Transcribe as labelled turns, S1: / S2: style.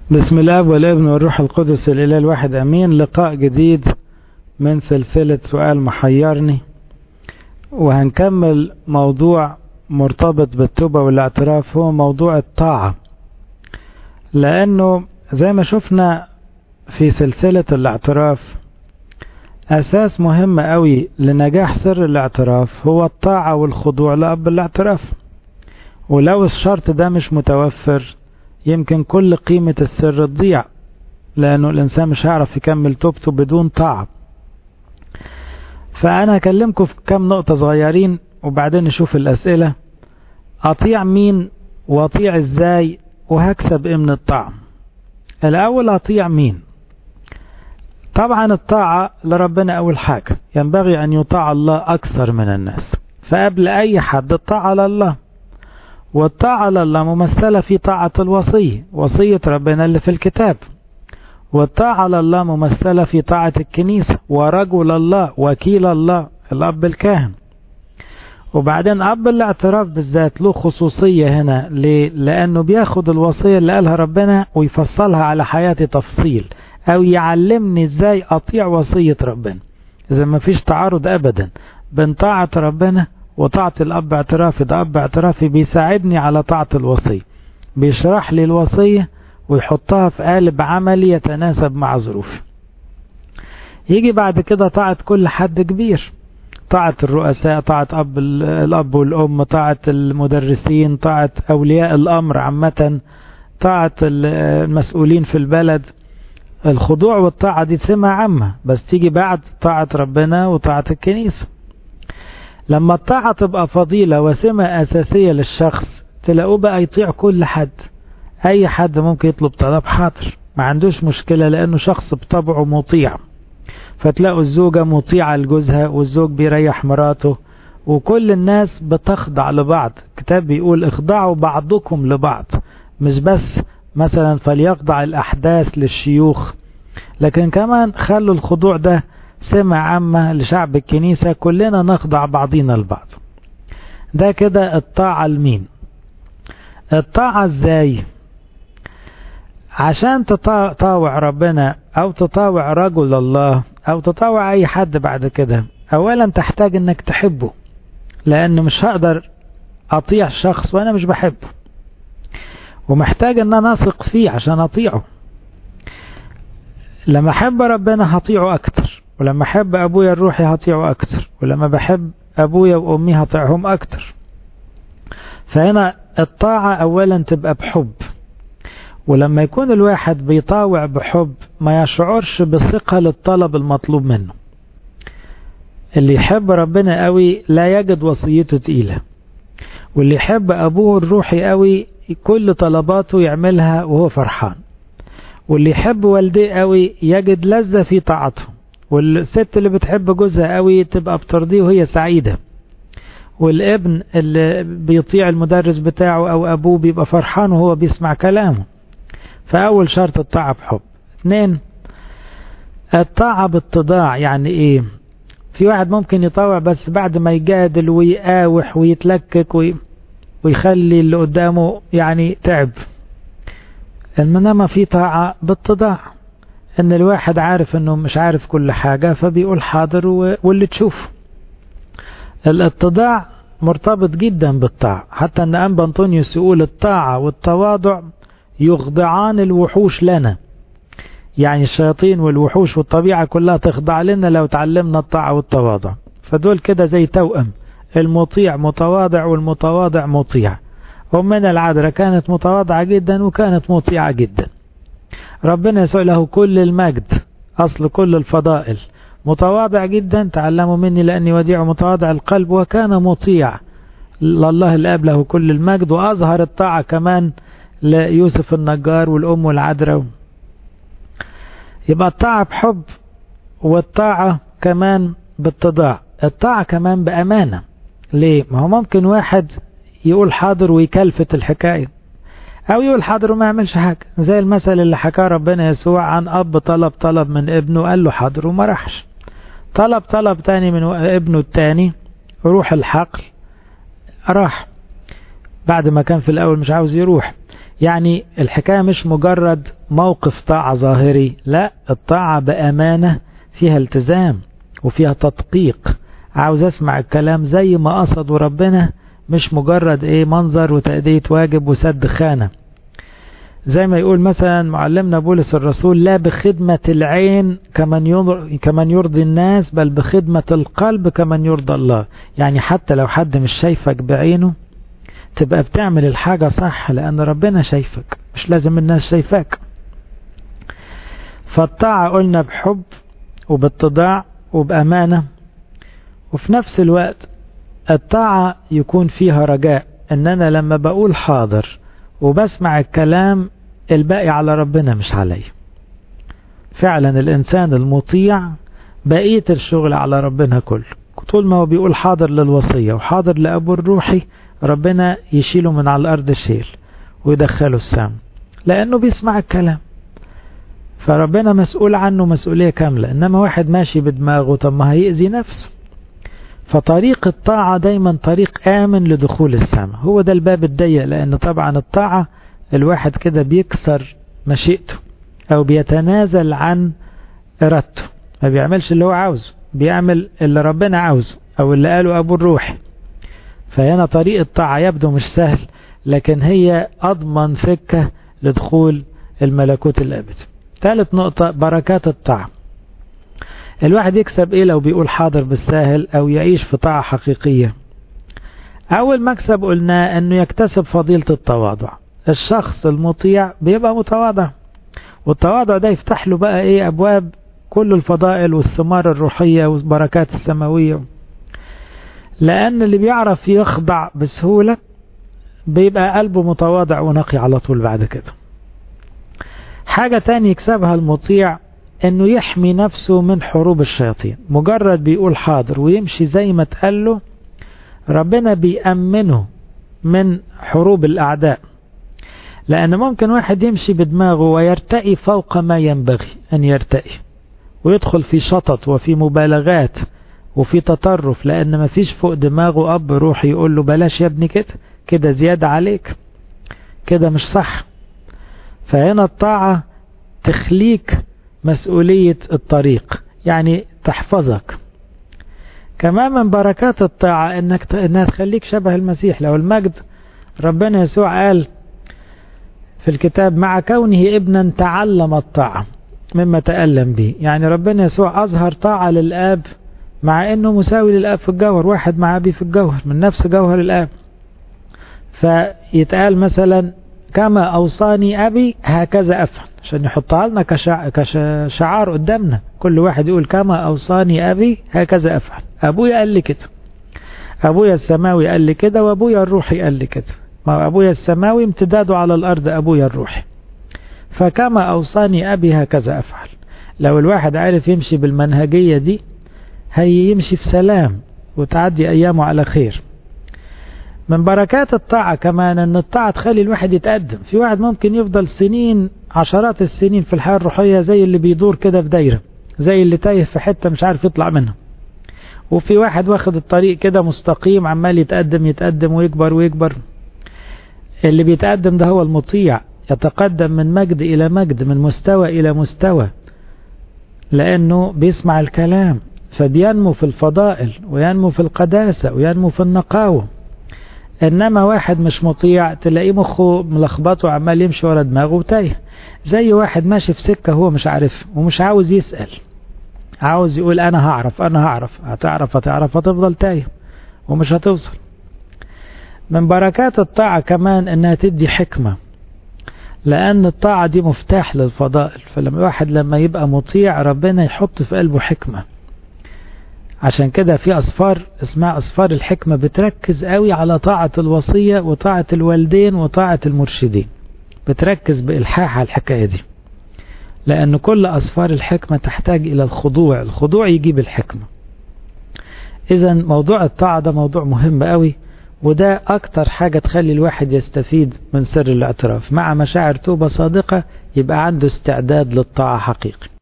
S1: بسم الله والابن والروح القدس الإله الواحد أمين لقاء جديد من سلسلة سؤال محيرني وهنكمل موضوع مرتبط بالتوبة والاعتراف هو موضوع الطاعة لأنه زي ما شفنا في سلسلة الاعتراف أساس مهم قوي لنجاح سر الاعتراف هو الطاعة والخضوع لأب الاعتراف ولو الشرط ده مش متوفر يمكن كل قيمة السر تضيع لأنه الإنسان مش هيعرف يكمل توبته بدون طاعة فأنا هكلمكم في كام نقطة صغيرين وبعدين نشوف الأسئلة أطيع مين وأطيع إزاي وهكسب إيه من الطاعة الأول أطيع مين طبعا الطاعة لربنا أول حاجة ينبغي أن يطاع الله أكثر من الناس فقبل أي حد الطاعة لله والطاعة لله ممثلة في طاعة الوصي وصية ربنا اللي في الكتاب والطاعة لله ممثلة في طاعة الكنيسة ورجل الله وكيل الله الأب الكاهن وبعدين أب الاعتراف بالذات له خصوصية هنا ليه؟ لأنه بياخد الوصية اللي قالها ربنا ويفصلها على حياتي تفصيل أو يعلمني إزاي أطيع وصية ربنا إذا ما فيش تعارض أبدا بين طاعة ربنا وطاعة الأب اعترافي ده أب اعترافي بيساعدني على طاعة الوصية بيشرح لي الوصية ويحطها في قالب عملي يتناسب مع ظروفي يجي بعد كده طاعة كل حد كبير طاعة الرؤساء طاعة أب الأب والأم طاعة المدرسين طاعة أولياء الأمر عامة طاعة المسؤولين في البلد الخضوع والطاعة دي سمة عامة بس تيجي بعد طاعة ربنا وطاعة الكنيسة لما الطاعة تبقى فضيلة وسمة أساسية للشخص تلاقوه بقى يطيع كل حد أي حد ممكن يطلب طلب حاضر ما عندوش مشكلة لأنه شخص بطبعه مطيع فتلاقوا الزوجة مطيعة لجوزها والزوج بيريح مراته وكل الناس بتخضع لبعض الكتاب بيقول اخضعوا بعضكم لبعض مش بس مثلا فليخضع الأحداث للشيوخ لكن كمان خلوا الخضوع ده سمة عامة لشعب الكنيسة كلنا نخضع بعضينا البعض ده كده الطاعة لمين الطاعة ازاي عشان تطاوع ربنا او تطاوع رجل الله او تطاوع اي حد بعد كده اولا تحتاج انك تحبه لان مش هقدر اطيع شخص وانا مش بحبه ومحتاج ان انا اثق فيه عشان اطيعه لما احب ربنا هطيعه اكتر ولما احب ابويا الروحي هطيعه اكتر ولما بحب ابويا وامي هطيعهم اكتر فهنا الطاعة اولا تبقى بحب ولما يكون الواحد بيطاوع بحب ما يشعرش بثقة للطلب المطلوب منه اللي يحب ربنا قوي لا يجد وصيته تقيلة واللي يحب ابوه الروحي قوي كل طلباته يعملها وهو فرحان واللي يحب والديه قوي يجد لذة في طاعته والست اللي بتحب جوزها قوي تبقى بترضيه وهي سعيدة والابن اللي بيطيع المدرس بتاعه او ابوه بيبقى فرحان وهو بيسمع كلامه فاول شرط الطاعة بحب اثنين الطاعة باتضاع يعني ايه في واحد ممكن يطاوع بس بعد ما يجادل ويقاوح ويتلكك وي... ويخلي اللي قدامه يعني تعب انما في طاعة باتضاع ان الواحد عارف انه مش عارف كل حاجة فبيقول حاضر واللي تشوف الاتضاع مرتبط جدا بالطاعة حتى ان انبا انطونيوس يقول الطاعة والتواضع يخضعان الوحوش لنا يعني الشياطين والوحوش والطبيعة كلها تخضع لنا لو تعلمنا الطاعة والتواضع فدول كده زي توأم المطيع متواضع والمتواضع مطيع أمنا العذراء كانت متواضعة جدا وكانت مطيعة جدا ربنا يسوع له كل المجد أصل كل الفضائل متواضع جدا تعلموا مني لأني وديع متواضع القلب وكان مطيع لله الآب له كل المجد وأظهر الطاعة كمان ليوسف النجار والأم والعذراء يبقى الطاعة بحب والطاعة كمان باتضاع الطاعة كمان بأمانة ليه؟ ما هو ممكن واحد يقول حاضر ويكلفت الحكاية أو يقول حاضر وما يعملش حاجة زي المثل اللي حكاه ربنا يسوع عن أب طلب طلب من ابنه قال له حاضر وما راحش طلب طلب تاني من ابنه التاني روح الحقل راح بعد ما كان في الأول مش عاوز يروح يعني الحكاية مش مجرد موقف طاعة ظاهري لا الطاعة بأمانة فيها التزام وفيها تدقيق عاوز اسمع الكلام زي ما قصده ربنا مش مجرد ايه منظر وتأدية واجب وسد خانة زي ما يقول مثلا معلمنا بولس الرسول لا بخدمة العين كمن كمن يرضي الناس بل بخدمة القلب كمن يرضى الله يعني حتى لو حد مش شايفك بعينه تبقى بتعمل الحاجة صح لأن ربنا شايفك مش لازم الناس شايفاك فالطاعة قلنا بحب وباتضاع وبأمانة وفي نفس الوقت الطاعة يكون فيها رجاء ان انا لما بقول حاضر وبسمع الكلام الباقي على ربنا مش علي فعلا الانسان المطيع بقية الشغل على ربنا كله طول ما هو بيقول حاضر للوصية وحاضر لأبو الروحي ربنا يشيله من على الأرض شيل ويدخله السام لأنه بيسمع الكلام فربنا مسؤول عنه مسؤولية كاملة إنما واحد ماشي بدماغه طب ما هيأذي نفسه فطريق الطاعة دايما طريق آمن لدخول السماء هو ده الباب الضيق لأن طبعا الطاعة الواحد كده بيكسر مشيئته أو بيتنازل عن إرادته ما بيعملش اللي هو عاوزه بيعمل اللي ربنا عاوزه أو اللي قاله أبو الروح فهنا طريق الطاعة يبدو مش سهل لكن هي أضمن سكة لدخول الملكوت الأبدي ثالث نقطة بركات الطاعة الواحد يكسب ايه لو بيقول حاضر بالساهل او يعيش في طاعة حقيقية اول مكسب قلناه انه يكتسب فضيلة التواضع الشخص المطيع بيبقى متواضع والتواضع ده يفتح له بقى ايه ابواب كل الفضائل والثمار الروحية والبركات السماوية لان اللي بيعرف يخضع بسهولة بيبقى قلبه متواضع ونقي على طول بعد كده حاجة تاني يكسبها المطيع انه يحمي نفسه من حروب الشياطين مجرد بيقول حاضر ويمشي زي ما اتقال له ربنا بيأمنه من حروب الأعداء لأن ممكن واحد يمشي بدماغه ويرتقي فوق ما ينبغي أن يرتقي ويدخل في شطط وفي مبالغات وفي تطرف لأن ما فيش فوق دماغه أب روحي يقول له بلاش يا ابني كده كده زيادة عليك كده مش صح فهنا الطاعة تخليك مسؤولية الطريق يعني تحفظك كمان من بركات الطاعة انك انها تخليك شبه المسيح لو المجد ربنا يسوع قال في الكتاب مع كونه ابنا تعلم الطاعة مما تألم به يعني ربنا يسوع أظهر طاعة للآب مع أنه مساوي للآب في الجوهر واحد مع أبي في الجوهر من نفس جوهر الآب فيتقال مثلا كما أوصاني أبي هكذا أفعل عشان يحطها لنا كشع... كشعار قدامنا كل واحد يقول كما أوصاني أبي هكذا أفعل أبويا قال لي كده أبويا السماوي قال لي كده وأبويا الروحي قال لي كده ما أبويا السماوي امتداده على الأرض أبويا الروحي فكما أوصاني أبي هكذا أفعل لو الواحد عارف يمشي بالمنهجية دي هيمشي في سلام وتعدي أيامه على خير من بركات الطاعة كمان ان الطاعة تخلي الواحد يتقدم في واحد ممكن يفضل سنين عشرات السنين في الحياة الروحية زي اللي بيدور كده في دايرة زي اللي تايه في حتة مش عارف يطلع منها وفي واحد واخد الطريق كده مستقيم عمال يتقدم يتقدم ويكبر ويكبر اللي بيتقدم ده هو المطيع يتقدم من مجد إلى مجد من مستوى إلى مستوى لأنه بيسمع الكلام فبينمو في الفضائل وينمو في القداسة وينمو في النقاوة انما واحد مش مطيع تلاقيه مخه ملخبطه وعمال يمشي ورا دماغه وتايه زي واحد ماشي في سكه هو مش عارف ومش عاوز يسال عاوز يقول انا هعرف انا هعرف هتعرف هتعرف هتفضل تايه ومش هتوصل من بركات الطاعة كمان انها تدي حكمة لان الطاعة دي مفتاح للفضائل فلما واحد لما يبقى مطيع ربنا يحط في قلبه حكمة عشان كده في أصفار اسمها أصفار الحكمة بتركز قوي على طاعة الوصية وطاعة الوالدين وطاعة المرشدين بتركز بإلحاح على الحكاية دي لأن كل أصفار الحكمة تحتاج إلى الخضوع الخضوع يجيب الحكمة إذا موضوع الطاعة ده موضوع مهم قوي وده أكتر حاجة تخلي الواحد يستفيد من سر الاعتراف مع مشاعر توبة صادقة يبقى عنده استعداد للطاعة حقيقي